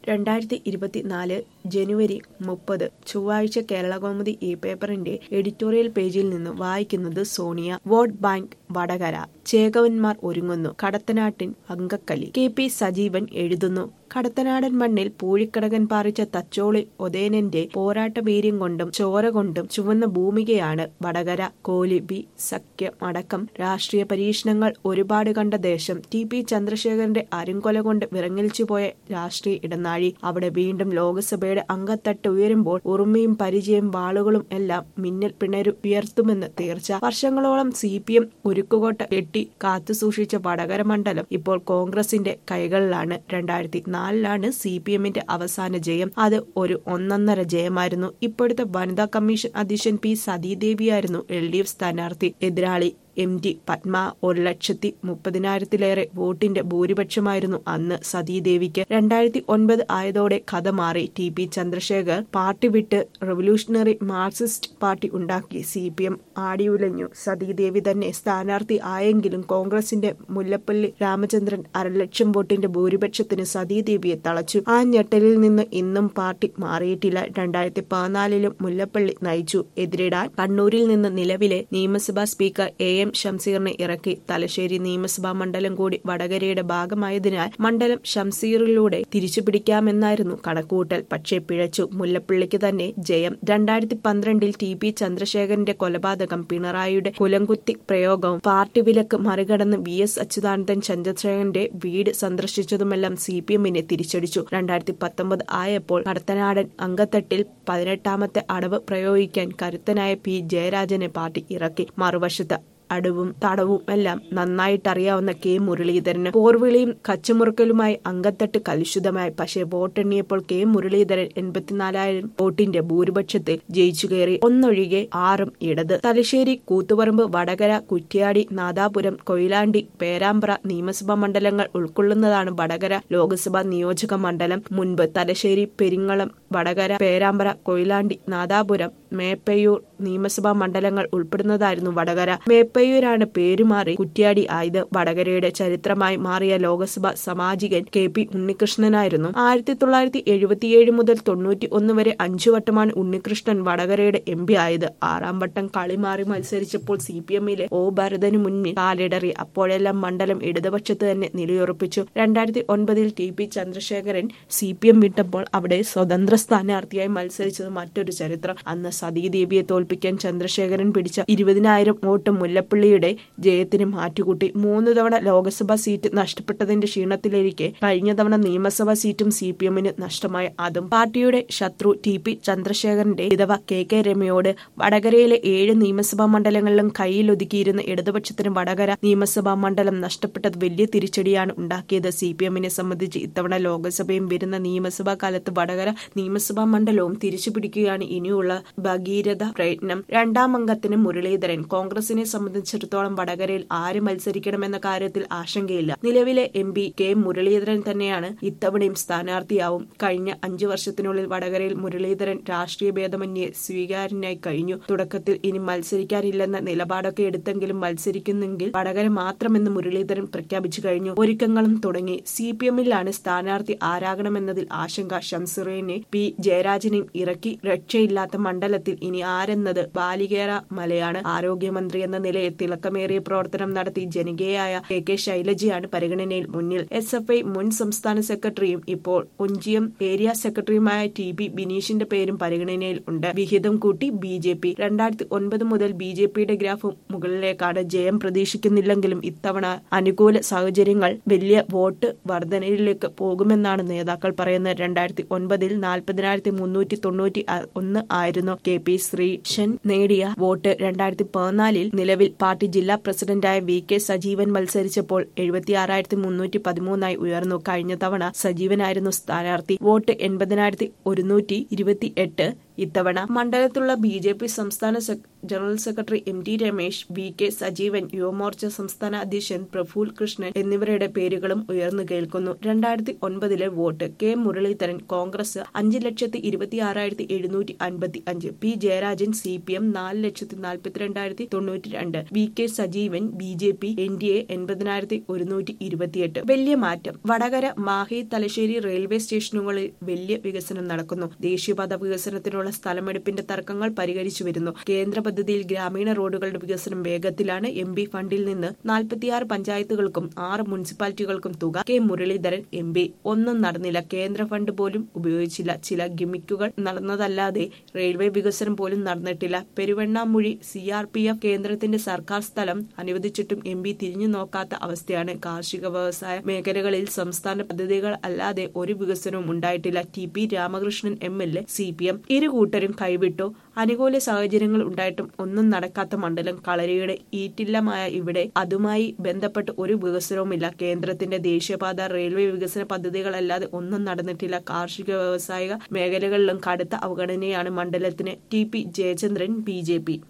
രണ്ടായിരത്തി ഇരുപത്തിനാല് ജനുവരി മുപ്പത് ചൊവ്വാഴ്ച കേരളകൗമുദി ഈ പേപ്പറിന്റെ എഡിറ്റോറിയൽ പേജിൽ നിന്ന് വായിക്കുന്നത് സോണിയ വോട്ട് ബാങ്ക് വടകര ചേകവന്മാർ ഒരുങ്ങുന്നു കടത്തനാട്ടിൻ അങ്കക്കലി കെ പി സജീവൻ എഴുതുന്നു കടത്തനാടൻ മണ്ണിൽ പൂഴിക്കടകൻ പാറിച്ച തച്ചോളി ഒതേനന്റെ പോരാട്ട വീര്യം കൊണ്ടും ചോര കൊണ്ടും ചുവന്ന ഭൂമികയാണ് വടകര കോലിബി സഖ്യം അടക്കം രാഷ്ട്രീയ പരീക്ഷണങ്ങൾ ഒരുപാട് കണ്ട ദേശം ടി പി ചന്ദ്രശേഖരന്റെ അരുങ്കൊല കൊണ്ട് വിറങ്ങലിച്ചു പോയ രാഷ്ട്രീയ ഇടനാഴി അവിടെ വീണ്ടും ലോക്സഭയുടെ അംഗത്തട്ട് ഉയരുമ്പോൾ ഉറുമയും പരിചയം വാളുകളും എല്ലാം മിന്നൽ പിണരു ഉയർത്തുമെന്ന് തീർച്ച വർഷങ്ങളോളം സി പി എം ഉരുക്കുകോട്ട കെട്ടി കാത്തുസൂക്ഷിച്ച വടകര മണ്ഡലം ഇപ്പോൾ കോൺഗ്രസിന്റെ കൈകളിലാണ് രണ്ടായിരത്തി നാലിലാണ് സി പി എമ്മിന്റെ അവസാന ജയം അത് ഒരു ഒന്നൊന്നര ജയമായിരുന്നു ഇപ്പോഴത്തെ വനിതാ കമ്മീഷൻ അധ്യക്ഷൻ പി സതീദേവിയായിരുന്നു എൽ ഡി എഫ് സ്ഥാനാർത്ഥി എതിരാളി എം ടി പത്മ ഒരു ലക്ഷത്തി മുപ്പതിനായിരത്തിലേറെ വോട്ടിന്റെ ഭൂരിപക്ഷമായിരുന്നു അന്ന് സതീദേവിക്ക് രണ്ടായിരത്തി ഒൻപത് ആയതോടെ കഥ മാറി ടി പി ചന്ദ്രശേഖർ പാർട്ടി വിട്ട് റവല്യൂഷണറി മാർക്സിസ്റ്റ് പാർട്ടി ഉണ്ടാക്കി സി പി എം ആടിയുലഞ്ഞു സതീദേവി തന്നെ സ്ഥാനാർത്ഥി ആയെങ്കിലും കോൺഗ്രസിന്റെ മുല്ലപ്പള്ളി രാമചന്ദ്രൻ അരലക്ഷം വോട്ടിന്റെ ഭൂരിപക്ഷത്തിന് സതീദേവിയെ തളച്ചു ആ ഞെട്ടലിൽ നിന്ന് ഇന്നും പാർട്ടി മാറിയിട്ടില്ല രണ്ടായിരത്തി പതിനാലിലും മുല്ലപ്പള്ളി നയിച്ചു എതിരിടാൻ കണ്ണൂരിൽ നിന്ന് നിലവിലെ നിയമസഭാ സ്പീക്കർ എ എം ഷംസീറിനെ ഇറക്കി തലശ്ശേരി നിയമസഭാ മണ്ഡലം കൂടി വടകരയുടെ ഭാഗമായതിനാൽ മണ്ഡലം ഷംസീറിലൂടെ തിരിച്ചുപിടിക്കാമെന്നായിരുന്നു കണക്കൂട്ടൽ പക്ഷേ പിഴച്ചു മുല്ലപ്പള്ളിക്ക് തന്നെ ജയം രണ്ടായിരത്തി പന്ത്രണ്ടിൽ ടി പി ചന്ദ്രശേഖരന്റെ കൊലപാതകം പിണറായിയുടെ കുലംകുത്തി പ്രയോഗവും പാർട്ടി വിലക്ക് മറികടന്ന് വി എസ് അച്യുതാനന്ദൻ ചന്ദ്രശേഖരന്റെ വീട് സന്ദർശിച്ചതുമെല്ലാം സി പി എമ്മിനെ തിരിച്ചടിച്ചു രണ്ടായിരത്തി പത്തൊമ്പത് ആയപ്പോൾ കടത്തനാടൻ അങ്കത്തട്ടിൽ പതിനെട്ടാമത്തെ അടവ് പ്രയോഗിക്കാൻ കരുത്തനായ പി ജയരാജനെ പാർട്ടി ഇറക്കി മറുവശത്ത് അടവും തടവും എല്ലാം നന്നായിട്ടറിയാവുന്ന കെ മുരളീധരന് പോർവിളിയും കച്ചുമുറുക്കലുമായി അങ്കത്തട്ട് കലുഷിതമായി പക്ഷേ വോട്ടെണ്ണിയപ്പോൾ കെ മുരളീധരൻ എൺപത്തിനാലായിരം വോട്ടിന്റെ ഭൂരിപക്ഷത്തിൽ ജയിച്ചു കയറി ഒന്നൊഴികെ ആറും ഇടത് തലശ്ശേരി കൂത്തുപറമ്പ് വടകര കുറ്റ്യാടി നാദാപുരം കൊയിലാണ്ടി പേരാമ്പ്ര നിയമസഭാ മണ്ഡലങ്ങൾ ഉൾക്കൊള്ളുന്നതാണ് വടകര ലോക്സഭാ നിയോജക മണ്ഡലം മുൻപ് തലശ്ശേരി പെരിങ്ങളം വടകര പേരാമ്പ്ര കൊയിലാണ്ടി നാദാപുരം മേപ്പയ്യൂർ നിയമസഭാ മണ്ഡലങ്ങൾ ഉൾപ്പെടുന്നതായിരുന്നു വടകര മേപ്പയ്യൂരാണ് പേരുമാറി കുറ്റ്യാടി ആയത് വടകരയുടെ ചരിത്രമായി മാറിയ ലോക്സഭ സാമാജികൻ കെ പി ഉണ്ണികൃഷ്ണനായിരുന്നു ആയിരത്തി തൊള്ളായിരത്തി എഴുപത്തിയേഴ് മുതൽ തൊണ്ണൂറ്റി ഒന്ന് വരെ അഞ്ചു വട്ടമാണ് ഉണ്ണികൃഷ്ണൻ വടകരയുടെ എം പി ആയത് ആറാം വട്ടം കളി മാറി മത്സരിച്ചപ്പോൾ സി പി എമ്മിലെ ഒ ഭരതന് മുന്നിൽ കാലിടറി അപ്പോഴെല്ലാം മണ്ഡലം ഇടതുപക്ഷത്ത് തന്നെ നിലയുറപ്പിച്ചു രണ്ടായിരത്തി ഒൻപതിൽ T P Chandrasekharan C P M വിട്ടപ്പോൾ അവിടെ സ്വതന്ത്ര സ്ഥാനാർത്ഥിയായി മത്സരിച്ചത് മറ്റൊരു ചരിത്രം അന്ന് സതീദേവിയെ തോൽപ്പിക്കാൻ ചന്ദ്രശേഖരൻ പിടിച്ച ഇരുപതിനായിരം വോട്ട് മുല്ലപ്പള്ളിയുടെ ജയത്തിന് മാറ്റുകൂട്ടി മൂന്ന് തവണ ലോക്സഭാ സീറ്റ് നഷ്ടപ്പെട്ടതിന്റെ ക്ഷീണത്തിലിരിക്കെ കഴിഞ്ഞ തവണ നിയമസഭാ സീറ്റും സി പി എമ്മിന് നഷ്ടമായ അതും പാർട്ടിയുടെ ശത്രു ടി പി ചന്ദ്രശേഖരന്റെ വിധവ കെ കെ രമയോട് വടകരയിലെ ഏഴ് നിയമസഭാ മണ്ഡലങ്ങളിലും കയ്യിലൊതുക്കിയിരുന്ന ഇടതുപക്ഷത്തിന് വടകര നിയമസഭാ മണ്ഡലം നഷ്ടപ്പെട്ടത് വലിയ തിരിച്ചടിയാണ് ഉണ്ടാക്കിയത് സി പി എമ്മിനെ സംബന്ധിച്ച് ഇത്തവണ ലോക്സഭയും വരുന്ന നിയമസഭാ കാലത്ത് വടകര നിയമസഭാ മണ്ഡലവും തിരിച്ചുപിടിക്കുകയാണ് ഇനിയുള്ള ഭഗീരഥ പ്രയത്നം രണ്ടാം അംഗത്തിന് മുരളീധരൻ കോൺഗ്രസിനെ സംബന്ധിച്ചിടത്തോളം വടകരയിൽ ആര് മത്സരിക്കണമെന്ന കാര്യത്തിൽ ആശങ്കയില്ല നിലവിലെ എം പി കെ മുരളീധരൻ തന്നെയാണ് ഇത്തവണയും സ്ഥാനാർത്ഥിയാവും കഴിഞ്ഞ അഞ്ചു വർഷത്തിനുള്ളിൽ വടകരയിൽ മുരളീധരൻ രാഷ്ട്രീയ ഭേദമന്യേ സ്വീകാര്യനായി കഴിഞ്ഞു തുടക്കത്തിൽ ഇനി മത്സരിക്കാനില്ലെന്ന നിലപാടൊക്കെ എടുത്തെങ്കിലും മത്സരിക്കുന്നെങ്കിൽ വടകര മാത്രമെന്ന് മുരളീധരൻ പ്രഖ്യാപിച്ചു കഴിഞ്ഞു ഒരുക്കങ്ങളും തുടങ്ങി സി പി എമ്മിലാണ് സ്ഥാനാർത്ഥി ആരാകണമെന്നതിൽ ആശങ്ക ഷംസുറേനെ പി ജയരാജനെയും ഇറക്കി രക്ഷയില്ലാത്ത മണ്ഡലത്തിൽ ഇനി ആരെന്നത് ബാലികേറ മലയാണ് ആരോഗ്യമന്ത്രി എന്ന നിലയിൽ തിളക്കമേറിയ പ്രവർത്തനം നടത്തി ജനകീയയായ കെ കെ ശൈലജയാണ് പരിഗണനയിൽ മുന്നിൽ എസ് എഫ് ഐ മുൻ സംസ്ഥാന സെക്രട്ടറിയും ഇപ്പോൾ ഒഞ്ചിയം ഏരിയ സെക്രട്ടറിയുമായ ടി ബി ബിനീഷിന്റെ പേരും പരിഗണനയിൽ ഉണ്ട് വിഹിതം കൂട്ടി ബി ജെ പി രണ്ടായിരത്തി ഒൻപത് മുതൽ ബി ജെ പിയുടെ ഗ്രാഫ് മുകളിലേക്കാണ് ജയം പ്രതീക്ഷിക്കുന്നില്ലെങ്കിലും ഇത്തവണ അനുകൂല സാഹചര്യങ്ങൾ വലിയ വോട്ട് വർധനയിലേക്ക് പോകുമെന്നാണ് നേതാക്കൾ പറയുന്നത് രണ്ടായിരത്തി ഒൻപതിൽ നാൽപ്പതിനായിരത്തി മുന്നൂറ്റി തൊണ്ണൂറ്റി ഒന്ന് ആയിരുന്നു കെ പി ശ്രീഷൻ നേടിയ വോട്ട് രണ്ടായിരത്തി പതിനാലിൽ നിലവിൽ പാർട്ടി ജില്ലാ പ്രസിഡന്റായ വി കെ സജീവൻ മത്സരിച്ചപ്പോൾ എഴുപത്തിയാറായിരത്തി മുന്നൂറ്റി പതിമൂന്നായി ഉയർന്നു കഴിഞ്ഞ തവണ സജീവനായിരുന്നു സ്ഥാനാർത്ഥി വോട്ട് എൺപതിനായിരത്തി ഒരുന്നൂറ്റി ഇരുപത്തി എട്ട് ഇത്തവണ മണ്ഡലത്തിലുള്ള ബി ജെ പി സംസ്ഥാന സെക്- general secretary M T Ramesh V K Sajeevan Yuva Morcha സംസ്ഥാന അധ്യക്ഷൻ പ്രഫുൽ കൃഷ്ണൻ എന്നിവരുടെ പേരുകളും ഉയർന്നു കേൾക്കുന്നു രണ്ടായിരത്തി ഒൻപതിലെ വോട്ട് കെ മുരളീധരൻ കോൺഗ്രസ് അഞ്ച് ലക്ഷത്തി ഇരുപത്തി ആറായിരത്തി എഴുന്നൂറ്റി അൻപത്തി അഞ്ച് P Jayarajan C P M നാല് ലക്ഷത്തി നാൽപ്പത്തിരണ്ടായിരത്തി തൊണ്ണൂറ്റി രണ്ട് V K Sajeevan B J P N D A എൺപതിനായിരത്തി ഒരുന്നൂറ്റി ഇരുപത്തിയെട്ട് വലിയ മാറ്റം വടകര മാഹി തലശ്ശേരി റെയിൽവേ സ്റ്റേഷനുകളിൽ വലിയ വികസനം നടക്കുന്നു ദേശീയപാത വികസനത്തിനുള്ള സ്ഥലമെടുപ്പിന്റെ തർക്കങ്ങൾ പരിഹരിച്ചു വരുന്നു കേന്ദ്ര പദ്ധതിയിൽ ഗ്രാമീണ റോഡുകളുടെ വികസനം വേഗത്തിലാണ് എം പി ഫണ്ടിൽ നിന്ന് നാൽപ്പത്തിയാറ് പഞ്ചായത്തുകൾക്കും ആറ് മുനിസിപ്പാലിറ്റികൾക്കും തുക കെ മുരളീധരൻ എം പി ഒന്നും നടന്നില്ല കേന്ദ്ര ഫണ്ട് പോലും ഉപയോഗിച്ചില്ല ചില ഗിമിക്കുകൾ നടന്നതല്ലാതെ റെയിൽവേ വികസനം പോലും നടന്നിട്ടില്ല Peruvannamuzhi C R P F കേന്ദ്രത്തിന്റെ സർക്കാർ സ്ഥലം അനുവദിച്ചിട്ടും എം പി തിരിഞ്ഞു നോക്കാത്ത അവസ്ഥയാണ് കാർഷിക വ്യവസായ മേഖലകളിൽ സംസ്ഥാന പദ്ധതികൾ അല്ലാതെ ഒരു വികസനവും ഉണ്ടായിട്ടില്ല T P Ramakrishnan M L A C P M ഇരു കൂട്ടരും കൈവിട്ടു അനുകൂല സാഹചര്യങ്ങൾ ഉണ്ടായിട്ടും ഒന്നും നടക്കാത്ത മണ്ഡലം കളരിയുടെ ഈറ്റില്ലമായ ഇവിടെ അതുമായി ബന്ധപ്പെട്ട് ഒരു വികസനവുമില്ല കേന്ദ്രത്തിന്റെ ദേശീയപാത റെയിൽവേ വികസന പദ്ധതികളല്ലാതെ ഒന്നും നടന്നിട്ടില്ല കാർഷിക വ്യവസായിക മേഖലകളിലും കടുത്ത അവഗണനയാണ് മണ്ഡലത്തിന് T P Jayachandran B J P